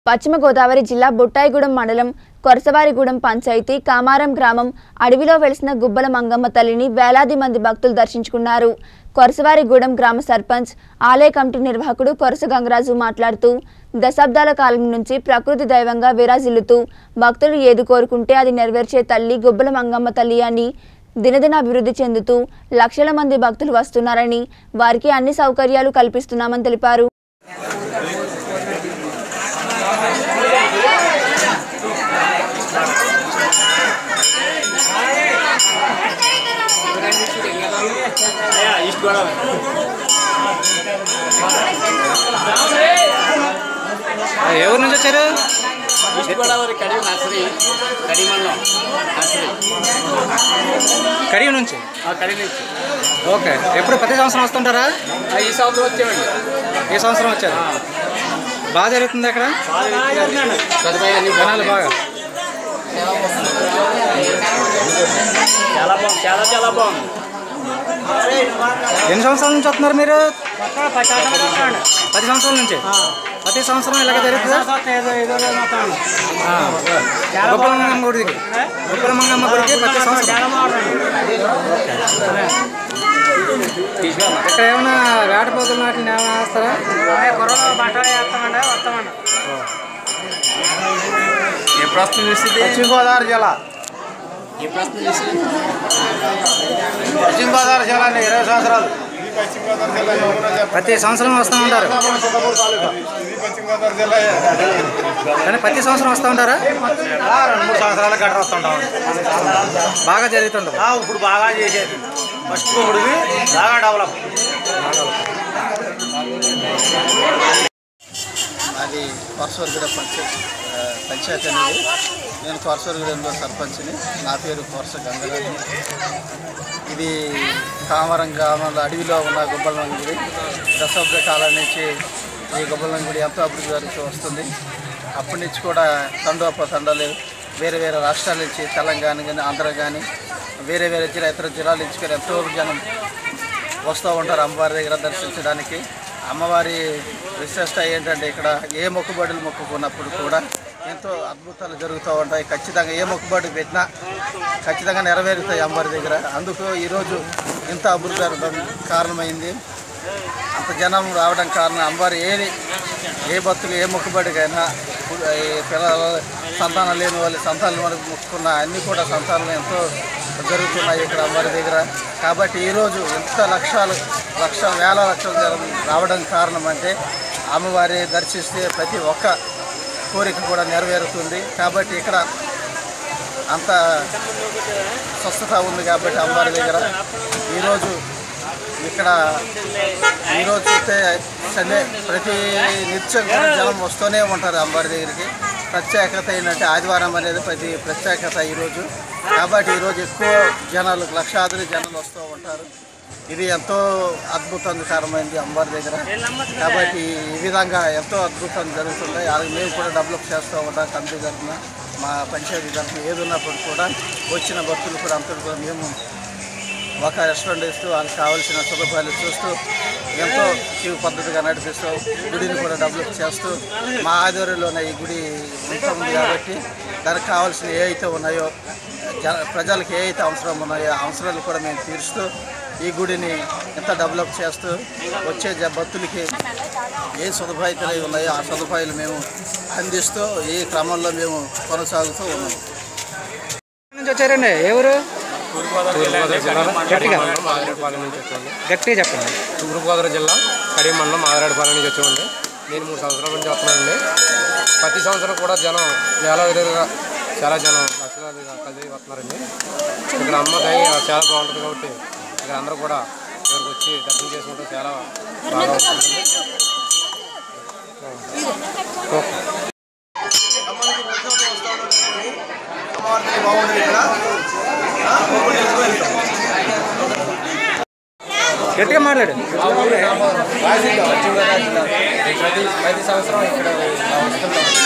పశ్చిమ గోదావరి జిల్లా బుట్టాయిగూడెం మండలం కొరసవారిగూడెం పంచాయతీ కామారం గ్రామం అడవిలో వెలిసిన గుబ్బల మంగమ్మ తల్లిని వేలాది మంది భక్తులు దర్శించుకున్నారు కొరసవారిగూడెం గ్రామ సర్పంచ్ ఆలయ కమిటీ నిర్వాహకుడు కొరస గంగరాజు మాట్లాడుతూ దశాబ్దాల కాలం నుంచి ప్రకృతి దైవంగా విరాజిల్లుతూ భక్తులు ఏది కోరుకుంటే అది నెరవేర్చే తల్లి గుబ్బల మంగమ్మ తల్లి అని దినదిన అభివృద్ధి చెందుతూ లక్షల మంది భక్తులు వస్తున్నారని వారికి అన్ని సౌకర్యాలు కల్పిస్తున్నామని తెలిపారు ఈస్ట్ గోదావరి ఏ ఊరు నుంచి వచ్చారు ఈస్ట్ గోదావరి కడియం నర్సరీ కడి మండలం నర్సరీ కడియం నుంచి ఆ కడి నుంచి ఓకే ఎప్పుడు ప్రతి సంవత్సరం వస్తుంటారా ఆ, ఈ సంవత్సరం వచ్చామండి ఏ సంవత్సరం వచ్చారు బాగా జరుగుతుంది అక్కడ సదుపాయం అన్ని జనాలు బాగా చాలా బాగుంది చాలా చాలా బాగుంది ఎన్ని సంవత్సరాల నుంచి వస్తున్నారు మీరు పది సంవత్సరాల నుంచి ప్రతి సంవత్సరం ఇలాగ జరుగుతుందా ఆ. గొప్పలమంగమ్మ గుడికి గొప్పలమంగమ్మ గుడికి ప్రతి సంవత్సరం ఇక్కడ ఏమైనా వేటపోతుల నాటిని ఏమైనా వేస్తారా ఎప్పుడు వస్తుంది చూస్తుంది పశ్చిమ గోదావరి జిల్లా ఎప్పుడు వస్తుంది చూస్తుంది పశ్చిమ గోదావరి జిల్లా అండి ఇరవై సంవత్సరాలు ప్రతి సంవత్సరం వస్తూ ఉంటారు కానీ ప్రతి సంవత్సరం వస్తూ ఉంటారా ఆ, రెండు మూడు సంవత్సరాల గట్ర వస్తుంటాం బాగా జరుగుతుంటుంది ఆ, ఇప్పుడు బాగా చేసేది ఫస్ట్ ఇప్పుడుది బాగా డెవలప్ అది కొరసూరుగూడ పంచాయతీ ఆ, పంచాయతీ అనేది నేను కొరసూరుగూడెంలో సర్పంచ్ని నా పేరు కొరస గంగరాజు ఇది కామరం గ్రామంలో అడవిలో ఉన్న గుబ్బలం గుడి దశాబ్ద కాలం నుంచి ఈ గుబ్బలం గుడి ఎంతో అభివృద్ధి జరుగుతూ వస్తుంది అప్పటి నుంచి కూడా తండోప తండాలు వేరే వేరే రాష్ట్రాల నుంచి తెలంగాణ కానీ ఆంధ్ర కానీ వేరే వేరే జిల్లా ఇతర జిల్లాల నుంచి కూడా ఎంతో జనం వస్తూ ఉంటారు అమ్మవారి దగ్గర దర్శించడానికి అమ్మవారి విశిష్ట ఏంటంటే ఇక్కడ ఏ మొక్కుబడులు మొక్కుకున్నప్పుడు కూడా ఎంతో అద్భుతాలు జరుగుతూ ఉంటాయి ఖచ్చితంగా ఏ మొక్కుబడి పెట్టినా ఖచ్చితంగా నెరవేరుతాయి అమ్మవారి దగ్గర అందుకు ఈరోజు ఇంత అభివృద్ధి జరగడం కారణమైంది అంత జనం రావడం కారణం అమ్మవారు ఏది ఏ భక్తులు ఏ మొక్కుబడికైనా ఈ పిల్లల సంతానం లేని వాళ్ళు సంతానం మనకు మొక్కుకున్న అన్నీ కూడా సంతానం ఎంతో జరుగుతున్నాయి ఇక్కడ అమ్మవారి దగ్గర కాబట్టి ఈరోజు ఎంత లక్షలు లక్ష వేల లక్షల జనం రావడం కారణం అంటే అమ్మవారి దర్శిస్తే ప్రతి ఒక్క కోరిక కూడా నెరవేరుతుంది కాబట్టి ఇక్కడ అంత స్వస్థత ఉంది కాబట్టి అమ్మవారి దగ్గర ఈరోజు ఇక్కడ ఈరోజు చూస్తే సండే ప్రతి నిత్యం కూడా జనం వస్తూనే ఉంటారు అమ్మవారి దగ్గరికి ప్రత్యేకత ఏంటంటే ఆదివారం అనేది ప్రతి ప్రత్యేకత ఈరోజు కాబట్టి ఈరోజు ఎక్కువ జనాలు లక్షాదిని జనాలు వస్తూ ఉంటారు ఇది ఎంతో అద్భుతంకరమైంది అమ్మవారి దగ్గర కాబట్టి ఈ విధంగా ఎంతో అద్భుతం జరుగుతుంది అలాగే మేము కూడా డెవలప్ చేస్తూ ఉంటాం కమిటీ తరఫున మా పంచాయతీ తరఫున ఏది ఉన్నప్పుడు కూడా వచ్చిన భక్తులు కూడా అంతా కూడా మేము ఒక రెస్టారెంట్ ఇస్తూ వాళ్ళకి కావాల్సిన సదుపాయాలు చూస్తూ ఎంతో క్యూ పద్ధతిగా నడిపిస్తూ గుడిని కూడా డెవలప్ చేస్తూ మా ఆధ్వర్యంలోనే ఈ గుడి ఉంటుంది కాబట్టి దానికి కావాల్సిన ఏ అయితే ఉన్నాయో జన ప్రజలకు ఏ అయితే అవసరం ఉన్నాయో ఆ అవసరాలు కూడా మేము తీరుస్తూ ఈ గుడిని ఎంత డెవలప్ చేస్తూ వచ్చే జ- భక్తులకి ఏ సదుపాయాలు ఉన్నాయో ఆ సదుపాయాలు మేము అందిస్తూ ఈ క్రమంలో మేము కొనసాగుతూ ఉన్నాము నుంచి వచ్చారండి ఏ ఊరు గట్టిగా మాదిరేడుపాలెం నుంచి వచ్చామండి గట్టిగా చెప్పండి తూర్పుగోదావరి జిల్లా కడియం మండలం మాదిరేడుపాలెం నుంచి వచ్చామండి నేను మూడు సంవత్సరాల నుంచి వస్తున్నానండి ప్రతి సంవత్సరం కూడా జనం వేల విధంగా చాలా జనం లక్షలాదిగా కలిసి వస్తున్నారండి ఇక్కడ అమ్మ దయ చాలా బాగుంటుంది కాబట్టి ఇక్కడ అందరూ కూడా ఇక్కడికి వచ్చి దర్శనం చేసుకుంటే చాలా బాగా ఉంటుందండి గట్టిగా మాట్లాడు ప్రతి ప్రతి సంవత్సరం ఇక్కడ ఇలా వస్తుంటాం